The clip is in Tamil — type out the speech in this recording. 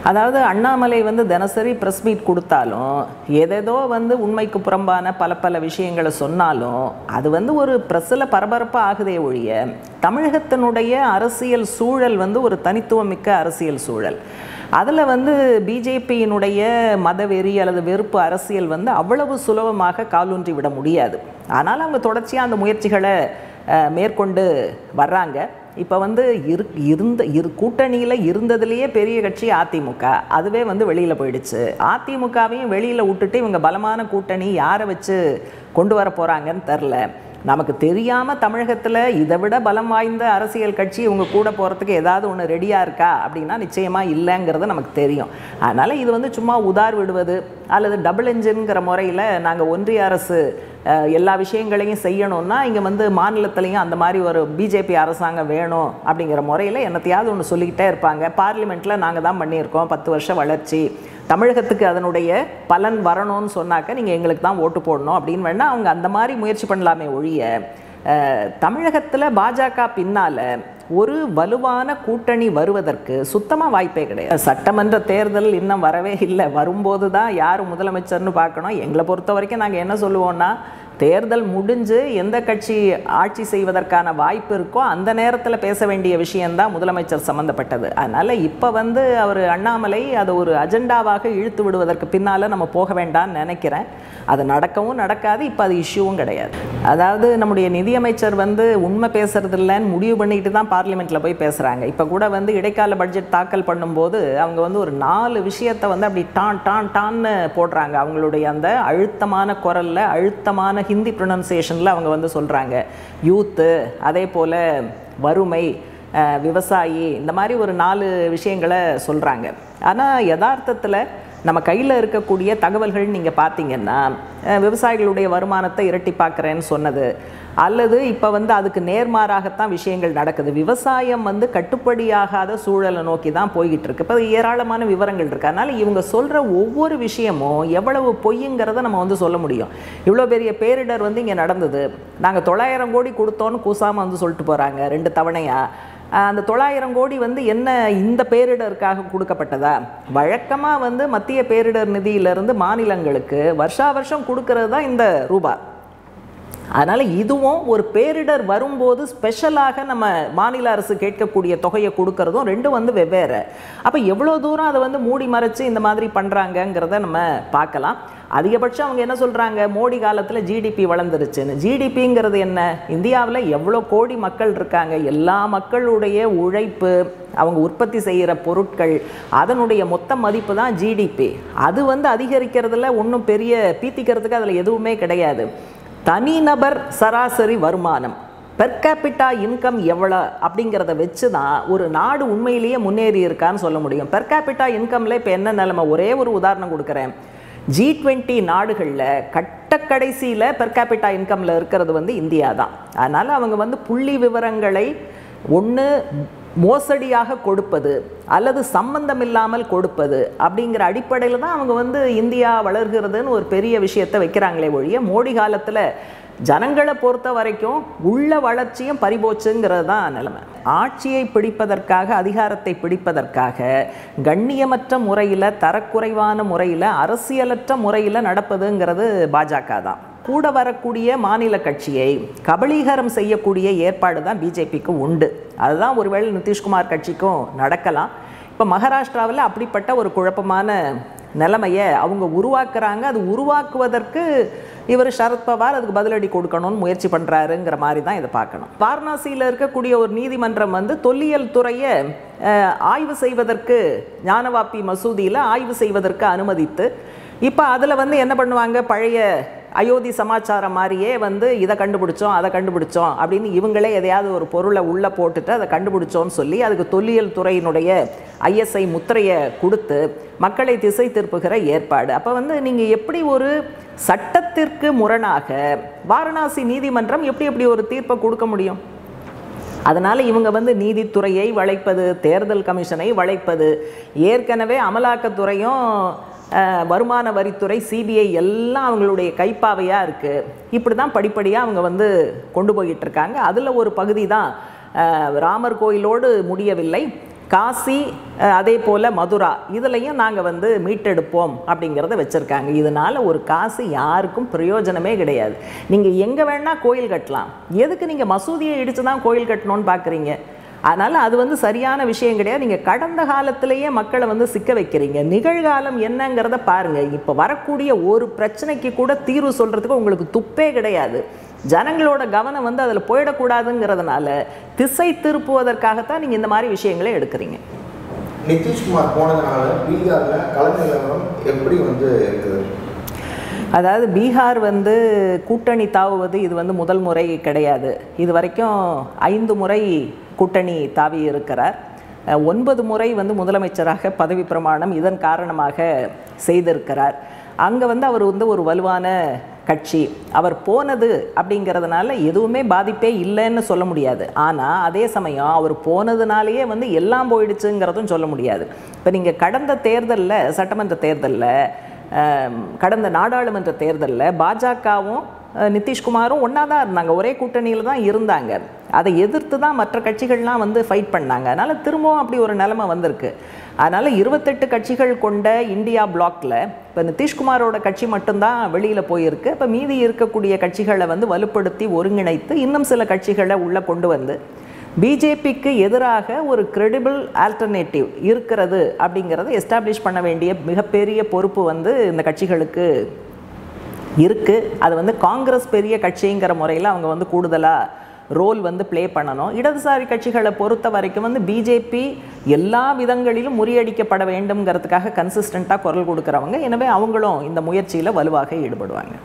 அதாவது அண்ணாமலை வந்து தினசரி ப்ரெஸ் மீட் கொடுத்தாலும் ஏதேதோ வந்து உண்மைக்கு புறம்பான பல பல விஷயங்களை சொன்னாலும் அது வந்து ஒரு ப்ரெஸ்ஸில் பரபரப்பாக ஆகுதே ஒழிய தமிழகத்தினுடைய அரசியல் சூழல் வந்து ஒரு தனித்துவமிக்க அரசியல் சூழல் அதில் வந்து பிஜேபியினுடைய மதவெறி அல்லது வெறுப்பு அரசியல் வந்து அவ்வளவு சுலபமாக காலூன்றி விட முடியாது ஆனால் அவங்க தொடர்ச்சியாக அந்த முயற்சிகளை அஹ், மேற்கொண்டு வர்றாங்க இப்போ வந்து இரு இருந்த இரு கூட்டணியில் இருந்ததுலேயே பெரிய கட்சி அதிமுக அதுவே வந்து வெளியில் போயிடுச்சு அதிமுகவையும் வெளியில் விட்டுட்டு இவங்க பலமான கூட்டணி யாரை வச்சு கொண்டு வர போகிறாங்கன்னு தெரில நமக்கு தெரியாமல் தமிழகத்தில் இதை விட பலம் வாய்ந்த அரசியல் கட்சி இவங்க கூட போகிறதுக்கு ஏதாவது ஒன்று ரெடியாக இருக்கா அப்படின்னா நிச்சயமாக இல்லைங்கிறது நமக்கு தெரியும் அதனால் இது வந்து சும்மா உதார் விடுவது அல்லது டபுள் என்ஜின்ங்கிற முறையில் நாங்கள் ஒன்றிய அரசு அஹ், எல்லா விஷயங்களையும் செய்யணும்னா இங்கே வந்து மாநிலத்திலையும் அந்த மாதிரி ஒரு பிஜேபி அரசாங்கம் வேணும் அப்படிங்கிற முறையில் என்னத்தையாவது ஒன்று சொல்லிக்கிட்டே இருப்பாங்க பார்லிமெண்ட்டில் நாங்கள் தான் பண்ணியிருக்கோம் பத்து வருஷம் வளர்ச்சி தமிழகத்துக்கு அதனுடைய பலன் வரணும்னு சொன்னாக்க நீங்கள் எங்களுக்கு தான் ஓட்டு போடணும் அப்படின்னு வேணால் அவங்க அந்த மாதிரி முயற்சி பண்ணலாமே ஒழிய அஹ், தமிழகத்தில் பாஜக பின்னால் ஒரு வலுவான கூட்டணி வருவதற்கு சுத்தமாக வாய்ப்பே கிடையாது சட்டமன்ற தேர்தல் இன்னும் வரவே இல்லை வரும்போது தான் யார் முதலமைச்சர்னு பார்க்கணும் எங்களை பொறுத்த வரைக்கும் நாங்கள் என்ன சொல்லுவோம்னா தேர்தல் முடிஞ்சு எந்த கட்சி ஆட்சி செய்வதற்கான வாய்ப்பு இருக்கோ அந்த நேரத்தில் பேச வேண்டிய விஷயம்தான் முதலமைச்சர் சம்மந்தப்பட்டது அதனால் இப்போ வந்து அவர் அண்ணாமலை அதை ஒரு அஜெண்டாவாக இழுத்து விடுவதற்கு பின்னால் நம்ம போக வேண்டாம்னு நினைக்கிறேன் அது நடக்கவும் நடக்காது இப்போ அது இஷ்யூவும் கிடையாது அதாவது நம்முடைய நிதியமைச்சர் வந்து உண்மை பேசுறது இல்லைன்னு முடிவு பண்ணிட்டு தான் பார்லிமெண்ட்டில் போய் பேசுகிறாங்க இப்போ கூட வந்து இடைக்கால பட்ஜெட் தாக்கல் பண்ணும்போது அவங்க வந்து ஒரு நாலு விஷயத்தை வந்து அப்படி டான் டான் டான்னு போடுறாங்க அவங்களுடைய அந்த அழுத்தமான குரலில் அழுத்தமான ஹிந்தி ப்ரொனன்சியேஷனில் அவங்க வந்து சொல்கிறாங்க யூத்து அதே போல் வறுமை அஹ், விவசாயி இந்த மாதிரி ஒரு நாலு விஷயங்களை சொல்கிறாங்க ஆனால் யதார்த்தத்தில் நம்ம கையில் இருக்கக்கூடிய தகவல்கள் நீங்கள் பார்த்தீங்கன்னா அஹ், விவசாயிகளுடைய வருமானத்தை இரட்டிப்பாக்குறேன்னு சொன்னது அல்லது இப்போ வந்து அதுக்கு நேர்மாறாகத்தான் விஷயங்கள் நடக்குது விவசாயம் வந்து கட்டுப்படியாகாத சூழலை நோக்கி தான் போய்கிட்டு இருக்கு இப்போ ஏராளமான விவரங்கள் இருக்கு அதனால இவங்க சொல்கிற ஒவ்வொரு விஷயமும் எவ்வளவு பொய்யுங்கிறத நம்ம வந்து சொல்ல முடியும் இவ்வளோ பெரிய பேரிடர் வந்து இங்கே நடந்தது நாங்கள் தொள்ளாயிரம் கோடி கொடுத்தோன்னு கூசாமல் வந்து சொல்லிட்டு போகிறாங்க ரெண்டு தவணையாக ஆஹ் அந்த தொள்ளாயிரம் கோடி வந்து என்ன இந்த பேரிடருக்காக கொடுக்கப்பட்டதா வழக்கமாக வந்து மத்திய பேரிடர் நிதியிலிருந்து மாநிலங்களுக்கு வருஷா வருஷம் கொடுக்கறது தான் இந்த ரூபா அதனால் இதுவும் ஒரு பேரிடர் வரும்போது ஸ்பெஷலாக நம்ம மாநில அரசு கேட்கக்கூடிய தொகையை கொடுக்கறதும் ரெண்டும் வந்து வெவ்வேறு அப்போ எவ்வளோ தூரம் அதை வந்து மூடி மறைச்சு இந்த மாதிரி பண்ணுறாங்கங்கிறத நம்ம பார்க்கலாம் அதிகபட்சம் அவங்க என்ன சொல்கிறாங்க மோடி காலத்தில் ஜிடிபி வளர்ந்துருச்சுன்னு ஜிடிபிங்கிறது என்ன இந்தியாவில் எவ்வளோ கோடி மக்கள் இருக்காங்க எல்லா மக்களுடைய உழைப்பு அவங்க உற்பத்தி செய்கிற பொருட்கள் அதனுடைய மொத்த மதிப்பு தான் ஜிடிபி அது வந்து அதிகரிக்கிறதுல ஒன்றும் பெரிய பீத்திக்கிறதுக்கு அதில் எதுவுமே கிடையாது தனிநபர் சராசரி வருமானம் பெர் கேபிட்டா இன்கம் எவ்வளோ அப்படிங்கிறத வச்சு தான் ஒரு நாடு உண்மையிலேயே முன்னேறி இருக்கான்னு சொல்ல முடியும் பெர் கேபிட்டா இன்கம்ல இப்போ என்ன நிலைமை ஒரே ஒரு உதாரணம் கொடுக்குறேன் ஜி டுவெண்ட்டி நாடுகளில் கட்டக்கடைசியில் பெர் கேபிட்டா இன்கமில் இருக்கிறது வந்து இந்தியா தான் அதனால் அவங்க வந்து புள்ளி விவரங்களை ஒன்று மோசடியாக கொடுப்பது அல்லது சம்பந்தம் இல்லாமல் கொடுப்பது அப்படிங்கிற அடிப்படையில் தான் அவங்க வந்து இந்தியா வளர்கிறதுன்னு ஒரு பெரிய விஷயத்தை வைக்கிறாங்களே ஒழிய மோடி காலத்தில் ஜனங்களை பொறுத்த வரைக்கும் உள்ள வளர்ச்சியும் பறிபோச்சுங்கிறது தான் நிலைமை ஆட்சியை பிடிப்பதற்காக அதிகாரத்தை பிடிப்பதற்காக கண்ணியமற்ற முறையில் தரக்குறைவான முறையில் அரசியலற்ற முறையில் நடப்பதுங்கிறது பாஜக தான் கூட வரக்கூடிய மாநில கட்சியை கபலீகரம் செய்யக்கூடிய ஏற்பாடு தான் பிஜேபிக்கு உண்டு அதுதான் ஒருவேளை நிதிஷ்குமார் கட்சிக்கும் நடக்கலாம் இப்போ மகாராஷ்டிராவில் அப்படிப்பட்ட ஒரு குழப்பமான நிலைமையை அவங்க உருவாக்குறாங்க அது உருவாக்குவதற்கு இவர் சரத்பவார் அதுக்கு பதிலடி கொடுக்கணும்னு முயற்சி பண்ணுறாருங்கிற மாதிரி தான் இதை பார்க்கணும் வாரணாசியில் இருக்கக்கூடிய ஒரு நீதிமன்றம் வந்து தொல்லியல் துறையை அஹ், ஆய்வு செய்வதற்கு ஞானவாப்பி மசூதியில் ஆய்வு செய்வதற்கு அனுமதித்து இப்போ அதில் வந்து என்ன பண்ணுவாங்க பழைய அயோத்தி சமாச்சாரம் மாதிரியே வந்து இதை கண்டுபிடிச்சோம் அதை கண்டுபிடிச்சோம் அப்படின்னு இவங்களே எதையாவது ஒரு பொருளை உள்ளே போட்டுட்டு அதை கண்டுபிடிச்சோன்னு சொல்லி அதுக்கு தொல்லியல் துறையினுடைய ஐஎஸ்ஐ முத்திரையை கொடுத்து மக்களை திசை திருப்புகிற ஏற்பாடு அப்போ வந்து நீங்கள் எப்படி ஒரு சட்டத்திற்கு முரணாக வாரணாசி நீதிமன்றம் எப்படி எப்படி ஒரு தீர்ப்பை கொடுக்க முடியும் அதனால் இவங்க வந்து நீதித்துறையை வளைப்பது தேர்தல் கமிஷனை வளைப்பது ஏற்கனவே அமலாக்கத்துறையும் அஹ், வருமான வரித்துறை சிபிஐ எல்லாம் அவங்களுடைய கைப்பாவையாக இருக்குது இப்படி தான் படிப்படியாக அவங்க வந்து கொண்டு போய்கிட்டு இருக்காங்க அதில் ஒரு பகுதி தான் அஹ், ராமர் கோயிலோடு முடியவில்லை காசி அஹ், அதே போல் மதுரா இதுலையும் நாங்கள் வந்து மீட்டெடுப்போம் அப்படிங்கிறத வச்சுருக்காங்க இதனால் ஒரு காசு யாருக்கும் பிரயோஜனமே கிடையாது நீங்கள் எங்கே வேணால் கோயில் கட்டலாம் எதுக்கு நீங்கள் மசூதியை இடித்து தான் கோயில் கட்டணும்னு பார்க்குறீங்க அதனால் அது வந்து சரியான விஷயம் கிடையாது நீங்கள் கடந்த காலத்திலேயே மக்களை வந்து சிக்க வைக்கிறீங்க நிகழ்காலம் என்னங்கிறத பாருங்கள் இப்போ வரக்கூடிய ஒரு பிரச்சனைக்கு கூட தீர்வு சொல்கிறதுக்கு உங்களுக்கு துப்பே கிடையாது ஜனங்களோட கவனம் வந்து அதில் போயிடக்கூடாதுங்கிறதுனால திசை திருப்புவதற்காகத்தான் நீங்கள் இந்த மாதிரி விஷயங்களை எடுக்கிறீங்க நிதிஷ்குமார் போனதுனால பீகார்ல கள நிலவரம் எப்படி வந்து இருக்குது அதாவது பீகார் வந்து கூட்டணி தாவுவது இது வந்து முதல் முறை கிடையாது இது வரைக்கும் ஐந்து முறை கூட்டணி தாவி இருக்கிறார் அஹ், ஒன்பது முறை வந்து முதலமைச்சராக பதவி பிரமாணம் இதன் காரணமாக செய்திருக்கிறார் அங்கே வந்து அவர் வந்து ஒரு வலுவான கட்சி அவர் போனது அப்படிங்கிறதுனால எதுவுமே பாதிப்பே இல்லைன்னு சொல்ல முடியாது ஆனால் அதே சமயம் அவர் போனதுனாலேயே வந்து எல்லாம் போயிடுச்சுங்கிறதும் சொல்ல முடியாது இப்போ நீங்கள் கடந்த தேர்தலில் சட்டமன்ற தேர்தலில் அஹ், கடந்த நாடாளுமன்ற தேர்தலில் பாஜகவும் நிதிஷ்குமாரும் ஒன்றா தான் இருந்தாங்க ஒரே கூட்டணியில் தான் இருந்தாங்க அதை எதிர்த்து தான் மற்ற கட்சிகள்லாம் வந்து ஃபைட் பண்ணாங்க அதனால் திரும்பவும் அப்படி ஒரு நிலைமை வந்திருக்கு அதனால் இருபத்தெட்டு கட்சிகள் கொண்ட இந்தியா பிளாக்ல இப்போ நிதிஷ்குமாரோட கட்சி மட்டும்தான் வெளியில் போயிருக்கு இப்போ மீதி இருக்கக்கூடிய கட்சிகளை வந்து வலுப்படுத்தி ஒருங்கிணைத்து இன்னும் சில கட்சிகளை உள்ளே கொண்டு வந்து பிஜேபிக்கு எதிராக ஒரு கிரெடிபிள் ஆல்டர்னேட்டிவ் இருக்கிறது அப்படிங்கிறத எஸ்டாப்ளிஷ் பண்ண வேண்டிய மிகப்பெரிய பொறுப்பு வந்து இந்த கட்சிகளுக்கு இருக்குது அது வந்து காங்கிரஸ் பெரிய கட்சிங்கிற முறையில் அவங்க வந்து கூடுதலாக ரோல் வந்து ப்ளே பண்ணணும் இடதுசாரி கட்சிகளை பொறுத்த வரைக்கும் வந்து பிஜேபி எல்லா விதங்களிலும் முறியடிக்கப்பட வேண்டும்ங்கிறதுக்காக கன்சிஸ்டண்ட்டாக குரல் கொடுக்குறவங்க எனவே அவங்களும் இந்த முயற்சியில் வலுவாக ஈடுபடுவாங்க